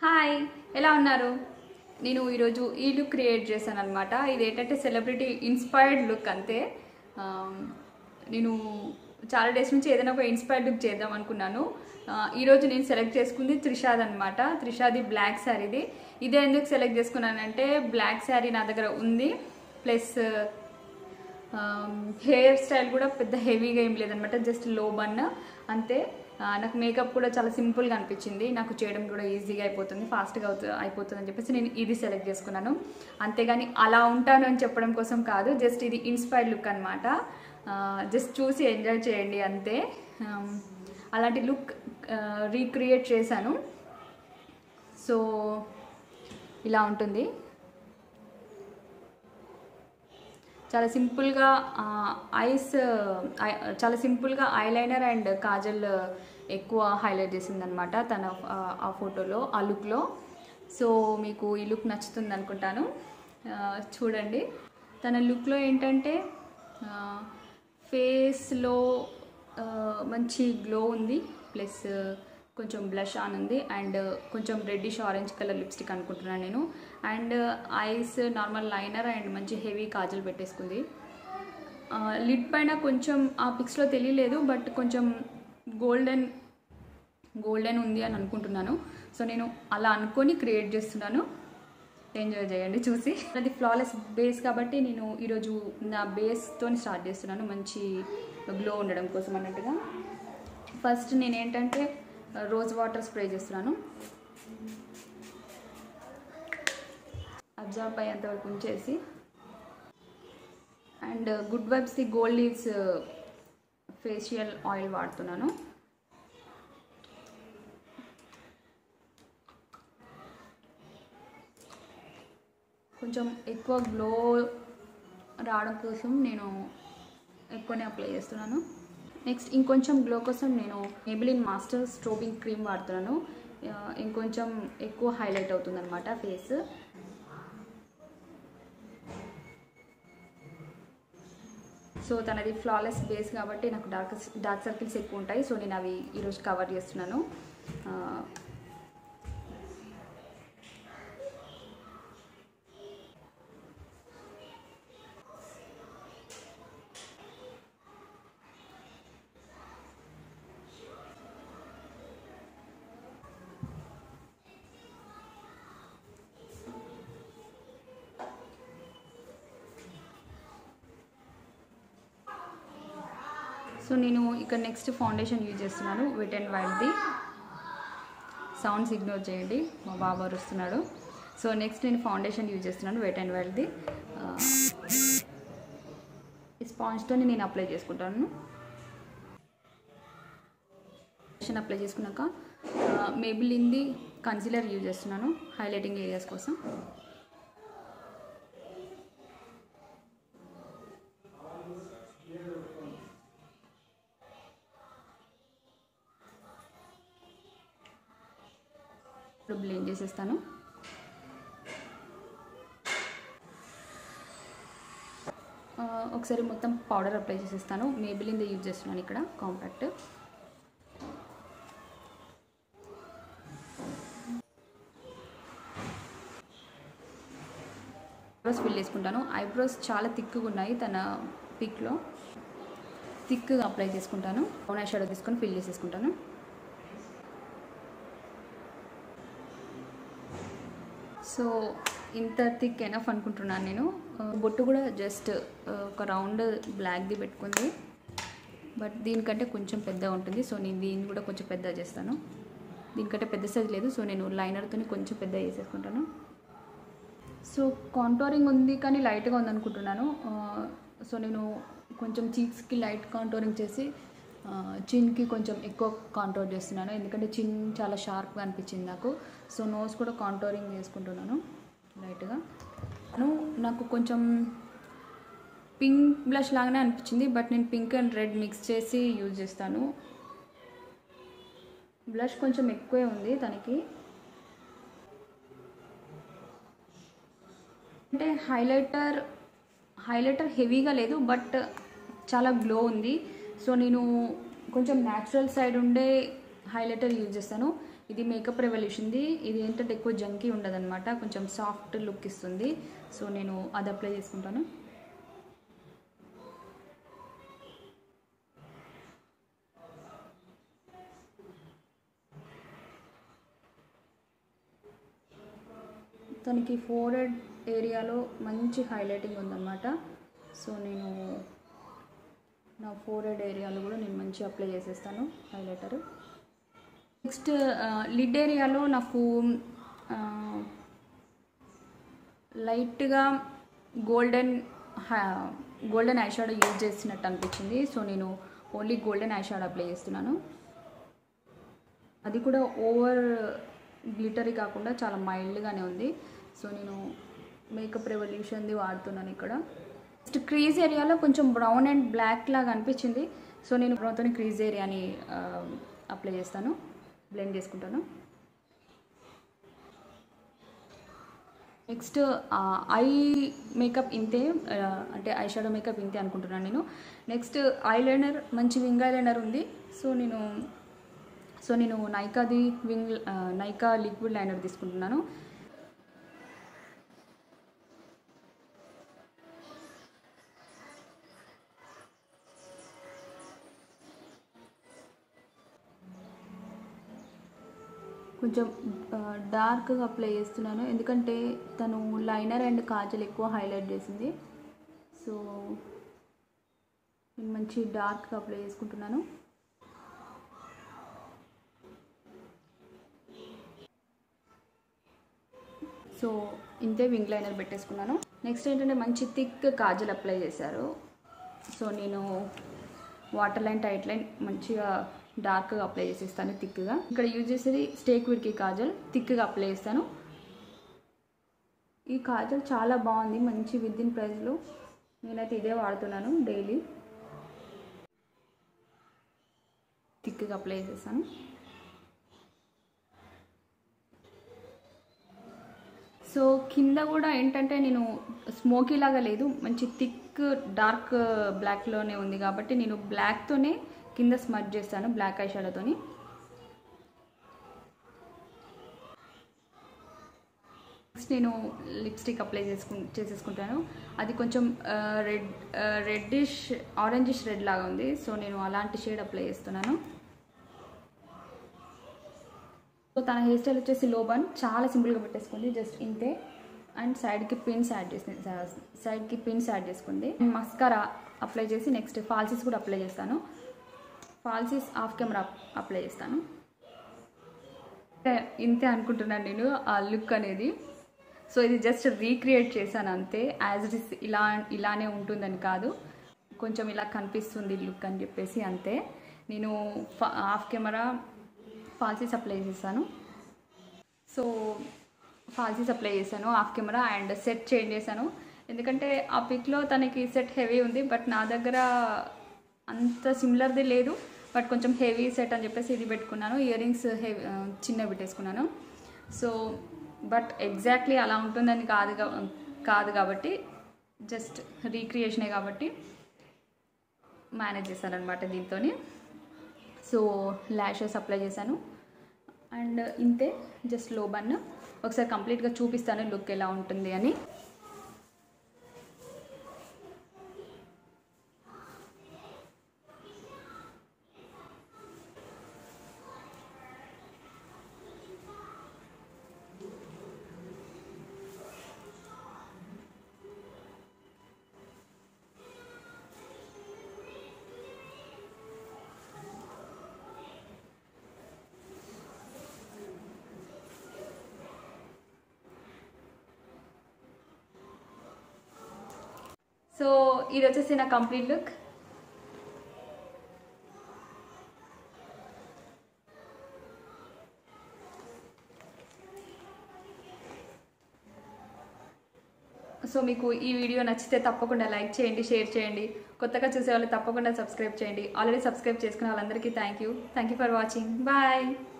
hi ఎలా ఉన్నారు నేను ఈరోజు ఈ లుక్ క్రియేట్ చేశాను అనమాట ఇది ఏంటంటే సెలబ్రిటీ ఇన్స్పైర్డ్ లుక్ అంతే ఆమ్, నేను చాలా డేస్ నుంచి ఏదైనా ఒక ఇన్స్పైర్డ్ లుక్ చేద్దాం అనుకున్నాను ఆ, ఈరోజు నేను సెలెక్ట్ చేసుకుంది త్రిషాద్ అనమాట త్రిషాది బ్లాక్ శారీది ఇదే ఎందుకు సెలెక్ట్ చేసుకున్నానంటే బ్లాక్ శారీ నా దగ్గర ఉంది ప్లస్ హెయిర్ స్టైల్ కూడా పెద్ద హెవీగా ఏం లేదనమాట జస్ట్ లో బన్ అంతే ఆ, నాకు మేకప్ కూడా చాలా సింపుల్గా అనిపించింది నాకు చేయడం కూడా ఈజీగా అయిపోతుంది ఫాస్ట్గా అవుతు అయిపోతుంది అని చెప్పేసి నేను ఇది సెలెక్ట్ చేసుకున్నాను అంతేగాని అలా ఉంటాను అని చెప్పడం కోసం కాదు జస్ట్ ఇది ఇన్స్పైర్డ్ లుక్ అనమాట జస్ట్ చూసి ఎంజాయ్ చేయండి అంతే ఆమ్, అలాంటి లుక్ రీక్రియేట్ చేశాను సో ఇలా ఉంటుంది చాలా సింపుల్గా ఐస్ చాలా సింపుల్గా ఐలైనర్ అండ్ కాజల్ ఎక్కువ హైలైట్ చేసిందనమాట తన ఆ, ఆ ఫోటోలో ఆ లుక్లో సో మీకు ఈ లుక్ నచ్చుతుంది అనుకుంటాను ఆ, చూడండి తన లుక్లో ఏంటంటే ఫేస్లో మంచి గ్లో ఉంది ప్లస్ కొంచెం బ్లష్ ఆన్ ఉంది అండ్ కొంచెం రెడ్డిష్ ఆరెంజ్ కలర్ లిప్స్టిక్ అనుకుంటున్నాను నేను and eyes normal liner and మంచి హెవీ కాజల్ పెట్టేసుకుంది లిడ్ పైన కొంచెం ఆ పిక్స్లో తెలియలేదు బట్ కొంచెం గోల్డెన్ గోల్డెన్ ఉంది అని అనుకుంటున్నాను సో నేను అలా అనుకొని క్రియేట్ చేస్తున్నాను ఎంజాయ్ చేయండి చూసి అది ఫ్లాలెస్ బేస్ కాబట్టి నేను ఈరోజు నా బేస్తో స్టార్ట్ చేస్తున్నాను మంచి గ్లో ఉండడం కోసం అన్నట్టుగా ఫస్ట్ నేను ఏంటంటే రోజ్ వాటర్ స్ప్రే చేస్తున్నాను అబ్జర్వ్ అయ్యేంత వరకు ఉంచేసి అండ్ గుడ్ వైబ్స్ది గోల్డ్ లీవ్స్ ఫేషియల్ ఆయిల్ వాడుతున్నాను కొంచెం ఎక్కువ గ్లో రావడం కోసం నేను ఎక్కువనే అప్లై చేస్తున్నాను నెక్స్ట్ ఇంకొంచెం గ్లో కోసం నేను మేబిలిన్ మాస్టర్ స్ట్రోబింగ్ క్రీమ్ వాడుతున్నాను ఆ, ఇంకొంచెం ఎక్కువ హైలైట్ అవుతుందన్నమాట ఫేస్ సో తనది ఫ్లాలెస్ బేస్ కాబట్టి నాకు డార్క్ డార్క్ సర్కిల్స్ ఎక్కువ ఉంటాయి సో నేను అవి ఈరోజు కవర్ చేస్తున్నాను ఆ, సో నేను ఇక్కడ నెక్స్ట్ ఫౌండేషన్ యూజ్ చేస్తున్నాను వెట్ అండ్ వైల్డ్ది సౌండ్స్ ఇగ్నోర్ చేయండి మా బాబు అరుస్తున్నాడు సో నెక్స్ట్ నేను ఫౌండేషన్ యూజ్ చేస్తున్నాను వెట్ అండ్ వైల్డ్ది ఈ స్పాంజ్తో నేను అప్లై చేసుకుంటాను ఫౌండేషన్ అప్లై చేసుకున్నాక మేబిలింది కన్సిలర్ యూజ్ చేస్తున్నాను హైలైటింగ్ ఏరియాస్ కోసం ఇప్పుడు బ్లెండ్ చేసేస్తాను ఆ, ఒకసారి మొత్తం పౌడర్ అప్లై చేసేస్తాను మేబిలింది యూజ్ చేస్తున్నాను ఇక్కడ కాంపాక్ట్ ఐబ్రోస్ ఫిల్ చేసుకుంటాను ఐబ్రోస్ చాలా థిక్గా ఉన్నాయి తన పిక్లో థిక్గా అప్లై చేసుకుంటాను బ్రౌన్ ఐ షాడో తీసుకొని ఫిల్ చేసేసుకుంటాను సో ఇంత థిక్ ఎనఫ్ అనుకుంటున్నాను నేను ఆ, బొట్టు కూడా జస్ట్ ఆ, ఒక రౌండ్ బ్లాక్ది పెట్టుకుంది బట్ దీనికంటే కొంచెం పెద్ద ఉంటుంది సో నేను దీన్ని కూడా కొంచెం పెద్ద చేస్తాను దీనికంటే పెద్ద సైజ్ లేదు సో నేను లైనర్తో కొంచెం పెద్ద చేసేసుకుంటాను సో కాంటోరింగ్ ఉంది కానీ లైట్గా ఉంది అనుకుంటున్నాను ఆ, సో నేను కొంచెం చీక్స్కి లైట్ కాంటోరింగ్ చేసి ఆ, చిన్కి కొంచెం ఎక్కువ కాంటోర్ చేస్తున్నాను ఎందుకంటే చిన్ చాలా షార్ప్గా అనిపించింది నాకు సో నోస్ కూడా కాంటోరింగ్ చేసుకుంటున్నాను లైట్గా ను నాకు కొంచెం పింక్ బ్లష్ లాగానే అనిపించింది బట్ నేను పింక్ అండ్ రెడ్ మిక్స్ చేసి యూజ్ చేస్తాను బ్లష్ కొంచెం ఎక్కువే ఉంది తనకి అంటే హైలైటర్ హైలైటర్ హెవీగా లేదు బట్ చాలా గ్లో ఉంది సో నేను కొంచెం న్యాచురల్ సైడ్ ఉండే హైలైటర్ యూజ్ చేస్తాను ఇది మేకప్ రెవల్యూషన్ది ఇది ఏంటంటే ఎక్కువ జంకీ ఉండదన్నమాట కొంచెం సాఫ్ట్ లుక్ ఇస్తుంది సో నేను అది అప్లై చేసుకుంటాను తనకి ఫోర్ హెడ్ ఏరియాలో మంచి హైలైటింగ్ ఉందన్నమాట సో నేను నా ఫోర్ హెడ్ ఏరియాలో కూడా నేను మంచిగా అప్లై చేసేస్తాను హైలైటర్ నెక్స్ట్ లిడ్ ఏరియాలో నాకు లైట్గా golden golden eye shadow use చేసినట్టు అనిపించింది సో నేను only golden eye shadow apply చేస్తున్నాను అది కూడా ఓవర్ గ్లిటరీ కాకుండా చాలా మైల్డ్గానే ఉంది సో నేను మేకప్ రెవల్యూషన్ది వాడుతున్నాను ఇక్కడ నెక్స్ట్ క్రీజ్ ఏరియాలో కొంచెం బ్రౌన్ అండ్ బ్లాక్ లాగా అనిపించింది సో నేను బ్రౌన్తో క్రీజ్ ఏరియాని అప్లై చేస్తాను బ్లెండ్ చేసుకుంటాను నెక్స్ట్ ఐ మేకప్ ఇంతే ఆ, అంటే ఐ షాడో మేకప్ ఇంతే అనుకుంటున్నాను నేను నెక్స్ట్ ఐ లైనర్ మంచి వింగ్ ఐ లైనర్ ఉంది సో నేను సో నేను నైకాది వింగ్ ఆ, నైకా లిక్విడ్ లైనర్ తీసుకుంటున్నాను కొంచెం డార్క్గా అప్లై చేస్తున్నాను ఎందుకంటే తను లైనర్ అండ్ కాజల్ ఎక్కువ హైలైట్ చేసింది సో నేను మంచి డార్క్గా అప్లై చేసుకుంటున్నాను సో ఇంతే వింగ్ లైనర్ పెట్టేసుకున్నాను నెక్స్ట్ ఏంటంటే మంచి థిక్ కాజల్ అప్లై చేశారు సో నేను వాటర్ లైన్ టైట్ లైన్ మంచిగా డార్క్గా అప్లై చేసేస్తాను థిక్గా ఇక్కడ యూజ్ చేసేది స్టేక్ విడ్కి కాజల్ థిక్గా అప్లై చేస్తాను ఈ కాజల్ చాలా బాగుంది మంచి విత్ ఇన్ ప్రైస్లో నేనైతే ఇదే వాడుతున్నాను డైలీ థిక్గా అప్లై చేసేస్తాను సో కింద కూడా ఏంటంటే నేను స్మోకీ లాగా లేదు మంచి థిక్ డార్క్ బ్లాక్లోనే ఉంది కాబట్టి నేను బ్లాక్తోనే కింద స్మచ్ చేస్తాను బ్లాక్ ఐ షాడోతోని నెక్స్ట్ నేను లిప్స్టిక్ అప్లై చేసుకు చేసేసుకుంటాను అది కొంచెం రెడ్ రెడ్డిష్ ఆరెంజిష్ రెడ్ లాగా ఉంది సో నేను అలాంటి షేడ్ అప్లై చేస్తున్నాను సో తన హెయిర్ స్టైల్ వచ్చేసి లోబన్ చాలా సింపుల్గా పెట్టేసుకుంది జస్ట్ ఇంతే అండ్ సైడ్కి పిన్స్ యాడ్ చేసింది సైడ్కి పిన్స్ యాడ్ చేసుకుంది మస్కారా అప్లై చేసి నెక్స్ట్ ఫాల్సీస్ కూడా అప్లై చేస్తాను ఫాల్సీస్ ఆఫ్ కెమెరా అప్లై చేస్తాను ఇంతే అనుకుంటున్నాను నేను ఆ లుక్ అనేది సో ఇది జస్ట్ రీక్రియేట్ చేశాను అంతే యాజ్ ఇట్ ఇస్ ఇలా ఇలానే ఉంటుందని కాదు కొంచెం ఇలా కనిపిస్తుంది లుక్ అని చెప్పేసి అంతే నేను హాఫ్ కెమెరా ఫాల్సీస్ అప్లై చేశాను సో ఫాల్సీస్ అప్లై చేశాను half camera and set change చేశాను ఎందుకంటే ఆ పిక్లో తనకి సెట్ హెవీ ఉంది బట్ నా దగ్గర అంత సిమిలర్ది లేదు బట్ కొంచెం హెవీ సెట్ అని చెప్పేసి ఇది పెట్టుకున్నాను ఇయర్ రింగ్స్ హెవీ చిన్నవి పెట్టేసుకున్నాను సో బట్ ఎగ్జాక్ట్లీ అలా ఉంటుందని కాదు కా- కాదు కాబట్టి జస్ట్ రీక్రియేషనే కాబట్టి మేనేజ్ చేశానమాట దీంతో సో ల్యాషెస్ అప్లై చేశాను అండ్ ఇంతే జస్ట్ లో బన్ ఒకసారి కంప్లీట్గా చూపిస్తాను లుక్ ఎలా ఉంటుంది అని సో ఇది వచ్చేసి నా కంప్లీట్ లుక్ సో మీకు ఈ వీడియో నచ్చితే తప్పకుండా లైక్ చేయండి షేర్ చేయండి కొత్తగా చూసే వాళ్ళు తప్పకుండా సబ్స్క్రైబ్ చేయండి ఆల్రెడీ సబ్స్క్రైబ్ చేసుకున్న వాళ్ళందరికీ thank you thank you for watching bye